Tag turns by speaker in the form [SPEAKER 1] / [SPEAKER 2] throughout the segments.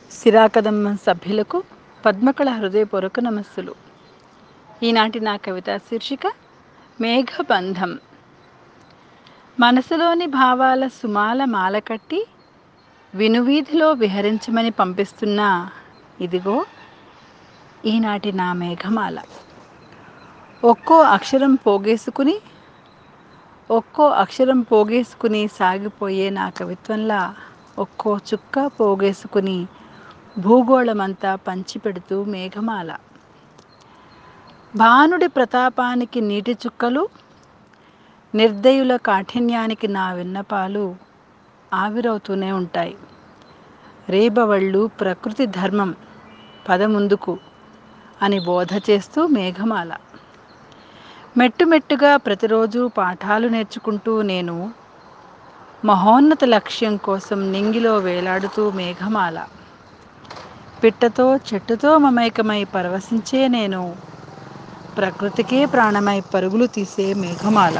[SPEAKER 1] సిరాకదమ్మ సభ్యులకు పద్మకళ హృదయపూర్వక నమస్సులు ఈనాటి నా కవిత శీర్షిక మేఘబంధం మనసులోని భావాల సుమాల మాల కట్టి వినువీధిలో విహరించమని పంపిస్తున్న ఇదిగో ఈనాటి నా మేఘమాల ఒక్కో అక్షరం పోగేసుకుని ఒక్కో అక్షరం పోగేసుకుని సాగిపోయే నా కవిత్వంలా ఒక్కో చుక్క పోగేసుకుని భూగోళమంతా పంచిపెడుతూ మేఘమాల భానుడి ప్రతాపానికి నీటి చుక్కలు నిర్దయుల కాఠిన్యానికి నా విన్నపాలు ఆవిరవుతూనే ఉంటాయి రేబవళ్ళు ప్రకృతి ధర్మం పదముందుకు అని బోధ చేస్తూ మేఘమాల మెట్టుమెట్టుగా ప్రతిరోజు పాఠాలు నేర్చుకుంటూ నేను మహోన్నత లక్ష్యం కోసం నింగిలో వేలాడుతూ మేఘమాల పిట్టతో చెట్టుతో మమేకమై పరవశించే నేను ప్రకృతికే ప్రాణమై పరుగులు తీసే మేఘమాల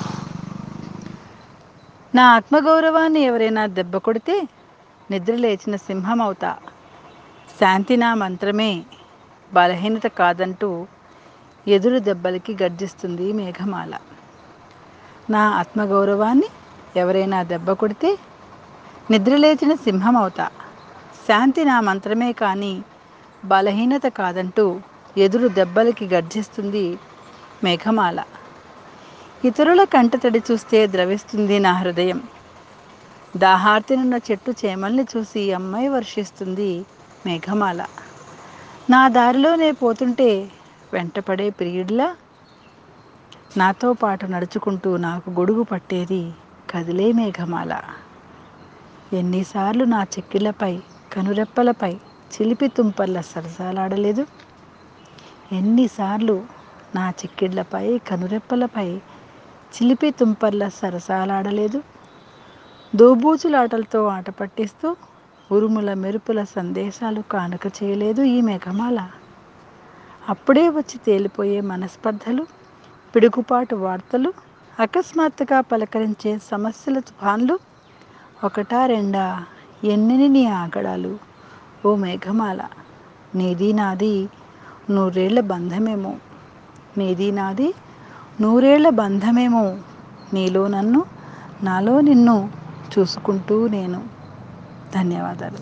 [SPEAKER 1] నా ఆత్మగౌరవాన్ని ఎవరైనా దెబ్బ కొడితే నిద్ర లేచిన సింహం అవుతా శాంతి నా మంత్రమే బలహీనత కాదంటూ ఎదురు దెబ్బలకి గర్జిస్తుంది మేఘమాల నా ఆత్మగౌరవాన్ని ఎవరైనా దెబ్బ కొడితే నిద్రలేచిన సింహం అవుతా శాంతి నా మంత్రమే కానీ బలహీనత కాదంటూ ఎదురు దెబ్బలకి గర్జిస్తుంది మేఘమాల ఇతరుల కంటతడి చూస్తే ద్రవిస్తుంది నా హృదయం దాహార్తినున్న చెట్టు చేమల్ని చూసి అమ్మాయి వర్షిస్తుంది మేఘమాల నా దారిలోనే పోతుంటే వెంటపడే ప్రియుడిలా నాతో పాటు నడుచుకుంటూ నాకు గొడుగు పట్టేది కదిలే మేఘమాల ఎన్నిసార్లు నా చెక్కిళ్ళపై కనురెప్పలపై చిలిపి తుంపర్ల సరసాలాడలేదు ఎన్నిసార్లు నా చిక్కిళ్ళపై కనురెప్పలపై చిలిపి తుంపర్ల సరసాలాడలేదు దోబూచులాటలతో ఆట పట్టిస్తూ ఉరుముల మెరుపుల సందేశాలు కానుక చేయలేదు ఈ మేఘమాల అప్పుడే వచ్చి తేలిపోయే మనస్పర్ధలు పిడుగుపాటు వార్తలు అకస్మాత్తుగా పలకరించే సమస్యల తుఫాన్లు ఒకటా రెండా ఎన్నెని నీ ఆగడాలు ఓ మేఘమాల నీది నాది నూరేళ్ల బంధమేమో నీది నాది నూరేళ్ల బంధమేమో నీలో నన్ను నాలో నిన్ను చూసుకుంటూ నేను ధన్యవాదాలు